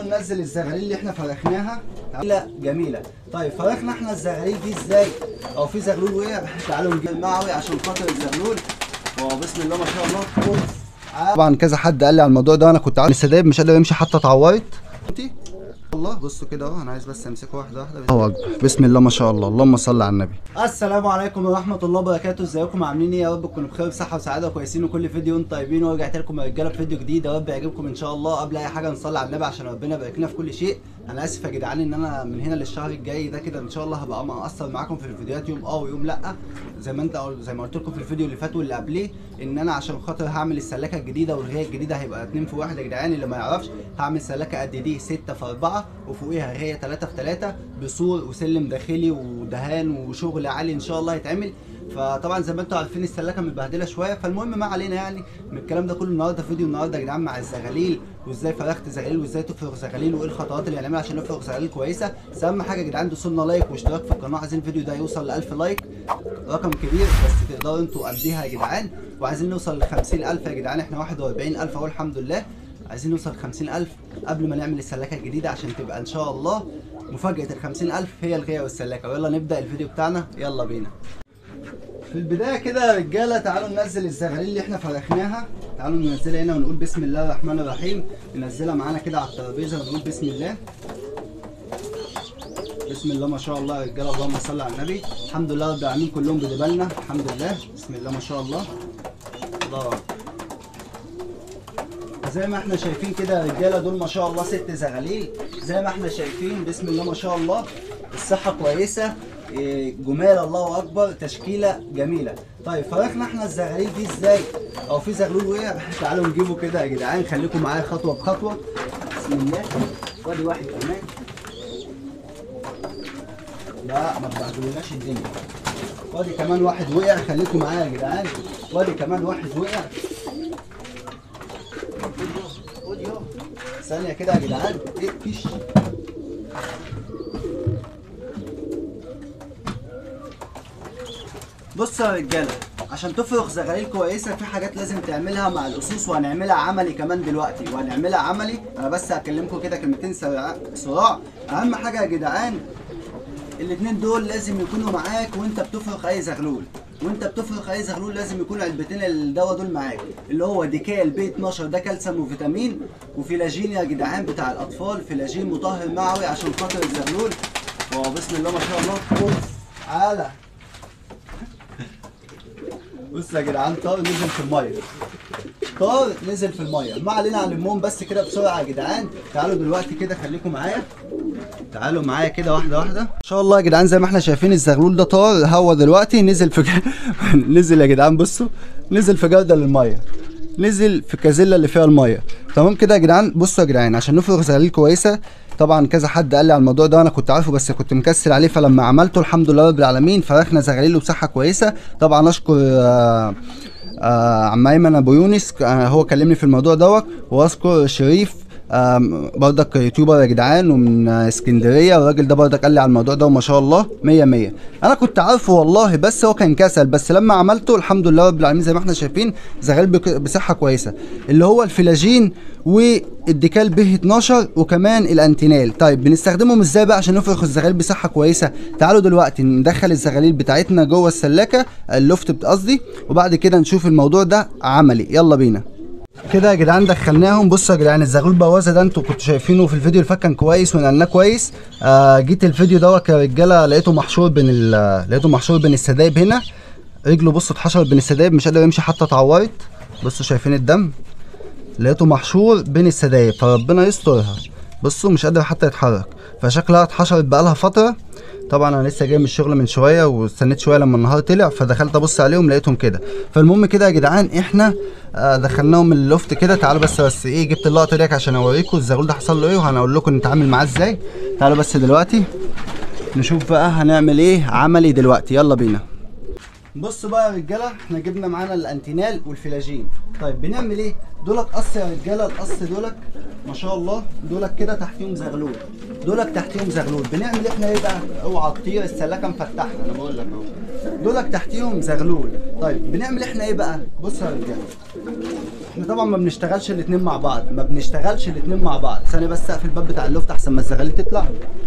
ننزل الزغاليل اللي احنا فرخناها جميله جميله طيب فرخنا احنا الزغاليل دي ازاي او في زغلول وقع تعالوا نجيب المعوي عشان خاطر الزغلول وبسم الله ما شاء الله طبعا كذا حد قال لي على الموضوع ده انا كنت عامل السدايب مش قادر امشي حتى اتعورت الله بصوا كده اهو انا عايز بس امسكه واحده واحده الله اكبر بسم الله ما شاء الله اللهم صل على النبي السلام عليكم ورحمه الله وبركاته ازيكم عاملين ايه يا رب تكونوا بخير بصحه وسعاده وكويسين وكل فيديو وانتم طيبين ورجعت لكم يا رجاله بفيديو جديد يا رب يعجبكم ان شاء الله قبل اي حاجه نصلي على النبي عشان ربنا يبارك لنا في كل شيء انا اسف يا جدعان ان انا من هنا للشهر الجاي ده كده ان شاء الله هبقى مقصر معاكم في الفيديوهات يوم اه ويوم لا زي ما انت زي ما قلت لكم في الفيديو اللي فات واللي قبليه ان انا عشان خاطر هعمل السلاكه الجديده والغايه الجديده هيبقى 2 في 1 يا جدعان اللي ما يعرفش هعمل سلاكه قد دي 6 في 4 وفوقيها غايه 3 في 3 بسور وسلم داخلي ودهان وشغل عالي ان شاء الله هيتعمل فطبعا زي ما انتم عارفين السلاكه متبهدله شويه فالمهم ما علينا يعني من الكلام ده كله النهارده فيديو النهارده يا جدعان مع الزغاليل وازاي فرخت زغاليل وازاي تفرغ زغاليل وايه الخطوات اللي هنعملها عشان نفرغ زغاليل كويسه بس اهم حاجه يا جدعان دوسوا لنا لايك واشتراك في القناه عايزين الفيديو ده يوصل ل 1000 لايك رقم كبير بس تقدروا انتوا قديها يا جدعان وعايزين نوصل ل 50000 يا جدعان احنا 41000 اهو الحمد لله عايزين نوصل ل 50000 قبل ما نعمل السلاكه الجديده عشان تبقى ان شاء الله مفاجاه ال 50000 هي الغايه والسلاكه ويلا نبدا الفيديو بتاعنا يلا بينا في البدايه كده يا رجاله تعالوا ننزل الزغاليل اللي احنا فرخناها تعالوا ننزلها هنا ونقول بسم الله الرحمن الرحيم ننزلها معانا كده على الترابيزه ونقول بسم الله بسم الله ما شاء الله يا رجاله اللهم صل على النبي الحمد لله رب العالمين كلهم بدبلنا الحمد لله بسم الله ما شاء الله الله أكبر. زي ما احنا شايفين كده يا رجاله دول ما شاء الله ست زغاليل زي ما احنا شايفين بسم الله ما شاء الله الصحه كويسه إيه، جمال الله اكبر تشكيله جميله طيب فرخنا احنا الزغاليل دي ازاي او في زغلول وقع تعالوا نجيبه كده يا جدعان خليكم معايا خطوه بخطوه بسم الله وادي واحد كمان لا ما تبهدلوناش الدنيا وادي كمان واحد وقع خليكم معايا يا جدعان وادي كمان واحد وقع خد يلا. ثانية كده يا جدعان ايه فيش بص يا رجالة عشان تفرغ زغاليل كويسة في حاجات لازم تعملها مع الأسوس وهنعملها عملي كمان دلوقتي وهنعملها عملي أنا بس هكلمكم كده كلمتين سريع- صراع أهم حاجة يا جدعان الاتنين دول لازم يكونوا معاك وانت بتفرخ اي زغلول وانت بتفرخ اي زغلول لازم يكون علبتين الدواء دول معاك اللي هو ديكال بي 12 ده كالسيوم وفيتامين وفيلاجين يا جدعان بتاع الاطفال فيلاجين مطهر معوي عشان خاطر الزغلول وبسم الله ما شاء الله اوف تعالى بص يا جدعان طار نزل في الميه طار نزل في الميه ما علينا هنلمهم بس كده بسرعه يا جدعان تعالوا دلوقتي كده خليكم معايا تعالوا معايا كده واحده واحده ان شاء الله يا جدعان زي ما احنا شايفين الزغلول ده طار هو دلوقتي نزل في نزل يا جدعان بصوا نزل في جردل الميه نزل في الكازيلا اللي فيها الميه تمام كده يا جدعان بصوا يا جدعان عشان نفرغ زغاليل كويسه طبعا كذا حد قال لي على الموضوع ده انا كنت عارفه بس كنت مكسل عليه فلما عملته الحمد لله رب العالمين فرخنا زغاليل بصحه كويسه طبعا اشكر آه آه عم ايمن ابو يونس آه هو كلمني في الموضوع دوت واذكر شريف آم، برضك يوتيوبر يا جدعان ومن آه، اسكندريه الراجل ده برضك قال لي على الموضوع ده وما شاء الله 100 100 انا كنت عارفه والله بس هو كان كسل بس لما عملته الحمد لله رب العالمين زي ما احنا شايفين زغال بك- بصحه كويسه اللي هو الفلاجين والديكال به 12 وكمان الانتينال طيب بنستخدمهم ازاي بقى عشان نفرخ الزغاليل بصحه كويسه تعالوا دلوقتي ندخل الزغاليل بتاعتنا جوه السلاكه اللفت بت- قصدي وبعد كده نشوف الموضوع ده عملي يلا بينا كده يا جدعان دخلناهم بصوا يا جدعان الزغلول بوازه ده انتوا كنتوا شايفينه في الفيديو اللي فات كان كويس ونقلناه كويس آه جيت الفيديو دوت يا رجاله لقيته محشور بين ال- لقيته محشور بين السدايب هنا رجله بصوا اتحشرت بين السدايب مش قادر يمشي حتى اتعورت بصوا شايفين الدم لقيته محشور بين السدايب فربنا يسترها بصوا مش قادر حتى يتحرك فشكلها اتحشرت بقالها فتره طبعا انا لسه جاي من الشغل من شويه واستنيت شويه لما النهار طلع فدخلت ابص عليهم لقيتهم كده فالمهم كده يا جدعان احنا آه، دخلناهم اللوفت كده تعالوا بس بس ايه جبت اللقطه ديت عشان اوريكم الزغلول ده حصل له ايه وهنقول لكم نتعامل معاه ازاي تعالوا بس دلوقتي نشوف بقى هنعمل ايه عملي دلوقتي يلا بينا بصوا بقى يا رجاله احنا جبنا معانا الانتينال والفلاجين طيب بنعمل ايه دولك قص يا رجاله القص دولك ما شاء الله دولك كده تحتيهم زغلول دولك تحتيهم زغلول بنعمل احنا ايه بقى اوعى تطير السلاكه مفتحه انا بقول لك اهو دولك تحتيهم زغلول طيب بنعمل احنا ايه بقى بصوا يا رجاله احنا طبعا ما بنشتغلش الاتنين مع بعض ما بنشتغلش الاتنين مع بعض ثانيه بس اقفل الباب بتاع اللفت احسن ما الزغاليل تطلع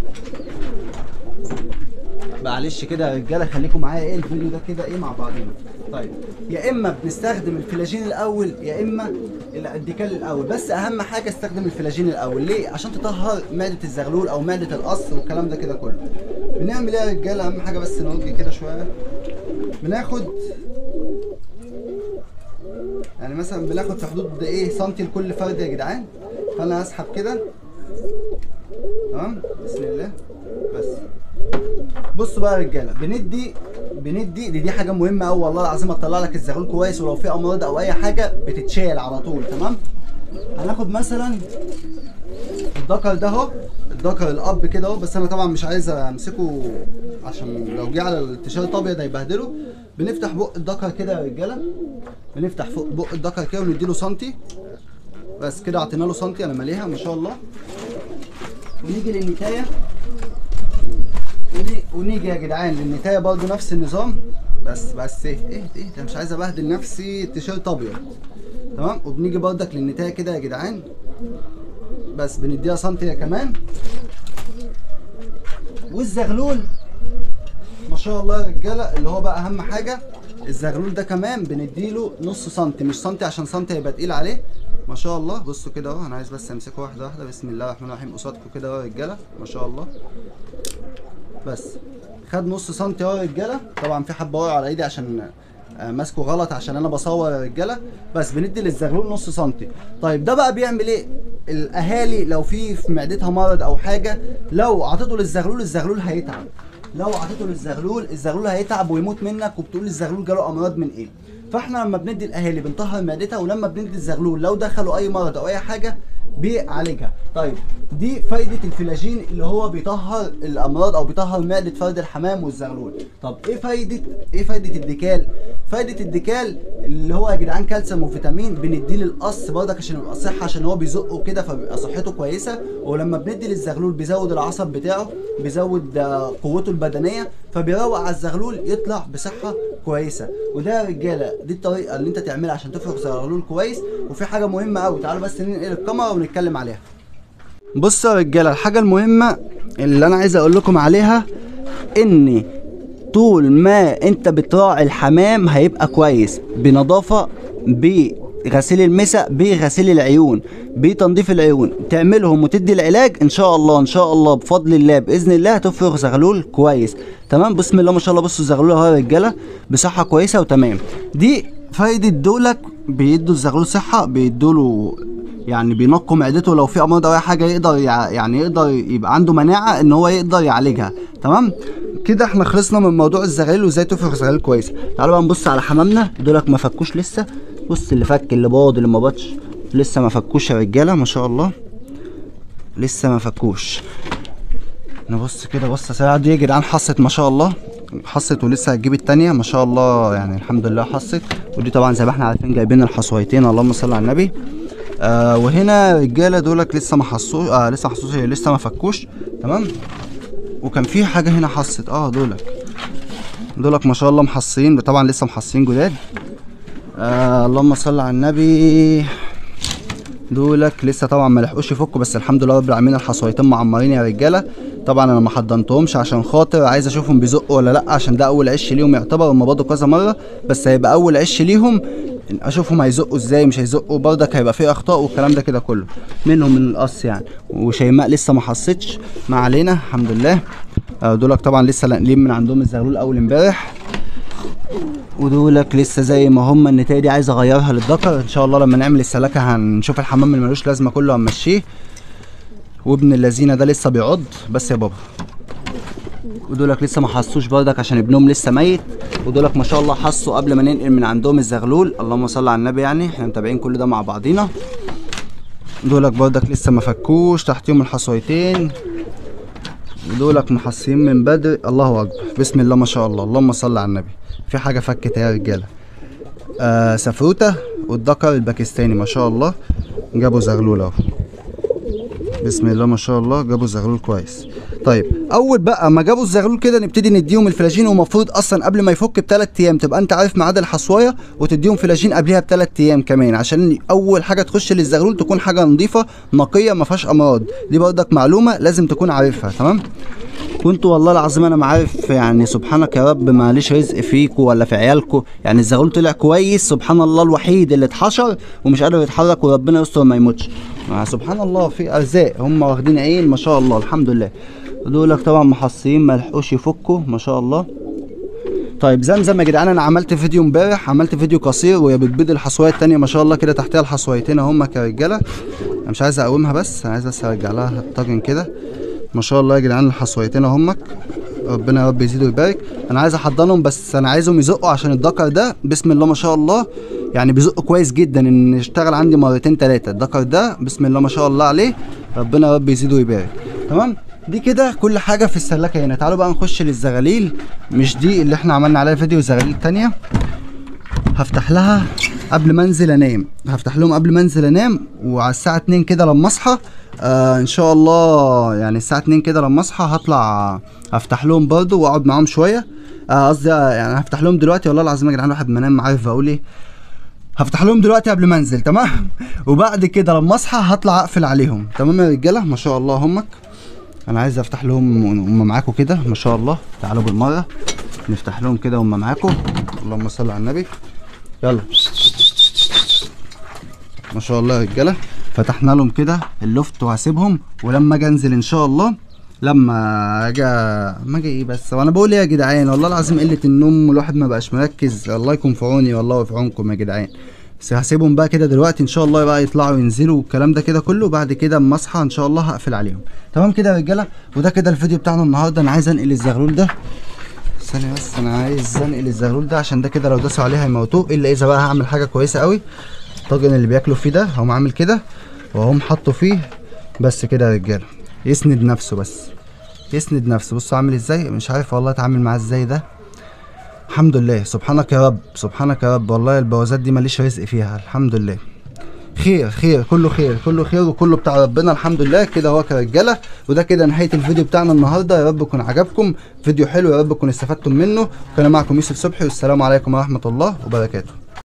معلش كده يا رجاله خليكم معايا ايه الفيديو ده كده ايه مع بعضينا طيب يا اما بنستخدم الفلاجين الاول يا اما الاديكال الاول بس اهم حاجه استخدم الفلاجين الاول ليه عشان تطهر معده الزغلول او معده القص والكلام ده كده كله بنعمل ايه يا رجاله اهم حاجه بس نوجه كده شويه بناخد يعني مثلا بناخد في حدود ايه سنتي لكل فرد يا جدعان فانا هسحب كده تمام بسم الله بس بصوا بقى يا رجاله بندي بندي دي, دي حاجه مهمه قوي والله العظيم هتطلع لك الزغلول كويس ولو في امراض او اي حاجه بتتشال على طول تمام هناخد مثلا الذكر ده اهو الذكر الاب كده اهو بس انا طبعا مش عايز امسكه عشان لو جه على التيشيرت ابيض هيبهدله بنفتح بق الذكر كده يا رجاله بنفتح فوق بق الذكر كده ونديله سنتي بس كده اعطينا له سنتي انا ماليها ما شاء الله ونيجي للنتايه وني- ونيجي يا جدعان للنتايه برضه نفس النظام بس بس ايه ايه ايه ده مش عايز ابهدل نفسي التيشيرت ابيض تمام وبنيجي برضك للنتايه كده يا جدعان بس بنديها سنتي كمان والزغلول ما شاء الله يا رجاله اللي هو بقى اهم حاجه الزغلول ده كمان بنديله نص سنتي مش سنتي عشان سنتي هيبقى تقيل عليه ما شاء الله بصوا كده اهو انا عايز بس امسكه واحده واحده بسم الله الرحمن الرحيم قصادكم كده اهو يا رجاله ما شاء الله بس خد نص سنتي اهو يا رجاله طبعا في حبه وقع على ايدي عشان آه، ماسكه غلط عشان انا بصور يا رجاله بس بندي للزغلول نص سنتي طيب ده بقى بيعمل ايه الاهالي لو في في معدتها مرض او حاجه لو عطيته للزغلول الزغلول هيتعب لو عطيته للزغلول الزغلول هيتعب ويموت منك وبتقول الزغلول جاله امراض من ايه فاحنا لما بندي الاهالي بنطهر معدتها ولما بندي الزغلول لو دخلوا اي مرض او اي حاجه بيعالجها طيب دي فايده الفلاجين اللي هو بيطهر الامراض او بيطهر معده فرد الحمام والزغلول طب ايه فايده ايه فايده الديكال فايده الديكال اللي هو يا جدعان كالسيوم وفيتامين بنديه للقص برضك عشان يبقى صحه عشان هو بيزقه كده فبيبقى صحته كويسه ولما بندي للزغلول بيزود العصب بتاعه بيزود آه، قوته البدنيه فبيروق على الزغلول يطلع بصحه كويسه وده يا رجاله دي الطريقه اللي انت تعملها عشان تفرغ زغلول كويس وفي حاجه مهمه قوي تعالوا بس ننقل الكاميرا ونتكلم عليها بصوا يا رجاله الحاجه المهمه اللي انا عايز اقول لكم عليها ان طول ما انت بتراعي الحمام هيبقى كويس بنظافه بغسيل المسا بغسيل العيون بتنظيف العيون تعملهم وتدي العلاج ان شاء الله ان شاء الله بفضل الله باذن الله هتفرغ زغلول كويس تمام بسم الله ما شاء الله بصوا الزغلول اهو يا رجاله بصحه كويسه وتمام دي فايده دولك بيدوا الزغلول صحه بيدوا له يعني بينقوا معدته لو في امراض او اي حاجه يقدر يع- يعني يقدر يبقى عنده مناعه ان هو يقدر يعالجها تمام كده احنا خلصنا من موضوع الزغاليل وازاي تفرغ زغاليل كويسه تعالوا بقى نبص على حمامنا دولك ما فكوش لسه بص اللي فك اللي باض اللي ما باضش لسه ما فكوش يا رجاله ما شاء الله لسه ما فكوش نبص كده بصه سريعه دي يا جدعان حصت ما شاء الله حصت ولسه هتجيب التانية ما شاء الله يعني الحمد لله حصت ودي طبعا زي ما احنا عارفين جايبين الحصويتين اللهم صل على النبي آه وهنا رجاله دولك لسه ما حصوش آه لسه ما حصوش لسه ما فكوش تمام وكان في حاجه هنا حصت اه دولك دولك ما شاء الله محصين طبعا لسه محصين جداد آه اللهم صل على النبي دولك لسه طبعا ما لحقوش يفكوا بس الحمد لله رب العالمين الحصويتين معمرين يا رجاله طبعا انا ما حضنتهمش عشان خاطر عايز اشوفهم بيزقوا ولا لا عشان ده اول عش ليهم يعتبر هم برضه كذا مره بس هيبقى اول عش ليهم اشوفهم هيزقوا ازاي مش هيزقوا برضك هيبقى فيه اخطاء والكلام ده كده كله منهم من القص يعني وشيماء لسه ما حصتش ما علينا الحمد لله آه، دولك طبعا لسه ناقلين من عندهم الزغلول اول امبارح ودولك لسه زي ما هم النتايه دي عايز اغيرها للذكر ان شاء الله لما نعمل السلاكه هنشوف الحمام اللي ملوش لازمه كله هنمشيه وابن اللذينه ده لسه بيعض بس يا بابا ودولك لسه ما حصوش برضك عشان ابنهم لسه ميت ودولك ما شاء الله حصوا قبل ما ننقل من عندهم الزغلول اللهم صل على النبي يعني احنا متابعين كل ده مع بعضينا دولك برضك لسه ما فكوش تحتيهم الحصويتين ودولك محصين من بدري الله اكبر بسم الله ما شاء الله اللهم صل على النبي في حاجه فكت يا رجاله آه سفروته والذكر الباكستاني ما شاء الله جابوا زغلول اهو بسم الله ما شاء الله جابوا الزغلول كويس طيب اول بقى ما جابوا الزغلول كده نبتدي نديهم الفلاجين ومفروض اصلا قبل ما يفك بثلاث ايام تبقى انت عارف ميعاد الحصوايه وتديهم فلاجين قبلها بثلاث ايام كمان عشان اول حاجه تخش للزغلول تكون حاجه نظيفه نقيه ما فيهاش امراض دي برضك معلومه لازم تكون عارفها تمام كنتوا والله العظيم انا ما عارف يعني سبحانك يا رب ماليش رزق فيكوا ولا في عيالكوا يعني الزغلول طلع كويس سبحان الله الوحيد اللي اتحشر ومش قادر يتحرك وربنا يستر ما يموتش آه سبحان الله في ارزاق هم واخدين عين ما شاء الله الحمد لله دولك طبعا محصيين ما لحقوش يفكوا ما شاء الله طيب زمزم يا جدعان انا عملت فيديو امبارح عملت فيديو قصير وهي بتبيض الحصويه التانية ما شاء الله كده تحتها الحصويتين هم كرجاله انا مش عايز اقومها بس انا عايز بس ارجع لها الطاجن كده ما شاء الله يا جدعان الحصويتين اهمك ربنا يا رب يزيد ويبارك انا عايز احضنهم بس انا عايزهم يزقوا عشان الدكر ده بسم الله ما شاء الله يعني بيزق كويس جدا ان يشتغل عندي مرتين ثلاثه الدكر ده بسم الله ما شاء الله عليه ربنا يا رب يزيد ويبارك تمام دي كده كل حاجه في السلاكه هنا تعالوا بقى نخش للزغاليل مش دي اللي احنا عملنا عليها فيديو زغاليل تانية هفتح لها قبل ما انزل انام هفتح لهم قبل ما انزل انام وعلى الساعه 2 كده لما اصحى آه ان شاء الله يعني الساعه 2 كده لما اصحى هطلع هفتح لهم برضو واقعد معاهم شويه آه، قصدي آه يعني هفتح لهم دلوقتي والله العظيم يا جدعان الواحد ما نام عارف بقول ايه هفتح لهم دلوقتي قبل ما انزل تمام وبعد كده لما اصحى هطلع اقفل عليهم تمام يا رجاله ما شاء الله همك انا عايز افتح لهم هم معاكم كده ما شاء الله تعالوا بالمره نفتح لهم كده هم معاكم اللهم صل على النبي يلا ما شاء الله يا رجاله فتحنا لهم كده اللفت وهسيبهم ولما اجي انزل ان شاء الله لما اجي ما اجي ايه بس وانا بقول ايه يا جدعان والله العظيم قله النوم والواحد ما بقاش مركز الله يكون في عوني والله وفي عونكم يا جدعان بس هسيبهم بقى كده دلوقتي ان شاء الله بقى يطلعوا ينزلوا والكلام ده كده كله بعد كده اما اصحى ان شاء الله هقفل عليهم تمام كده يا رجاله وده كده الفيديو بتاعنا النهارده انا عايز انقل الزغلول ده ثانية بس انا عايز انقل الزغلول ده عشان ده كده لو داسوا عليه هيموتوه الا اذا بقى هعمل حاجه كويسه قوي الطاجن اللي بياكلوا فيه ده هقوم عامل كده واقوم حاطه فيه بس كده يا رجاله يسند نفسه بس يسند نفسه بصوا عامل ازاي مش عارف والله اتعامل معاه ازاي ده الحمد لله سبحانك يا رب سبحانك يا رب والله البوازات دي ماليش رزق فيها الحمد لله خير خير كله خير كله خير وكله بتاع ربنا الحمد لله كده هو كرجاله وده كده نهايه الفيديو بتاعنا النهارده يا رب يكون عجبكم فيديو حلو يا رب تكونوا استفدتم منه كان معكم يوسف صبحي والسلام عليكم ورحمه الله وبركاته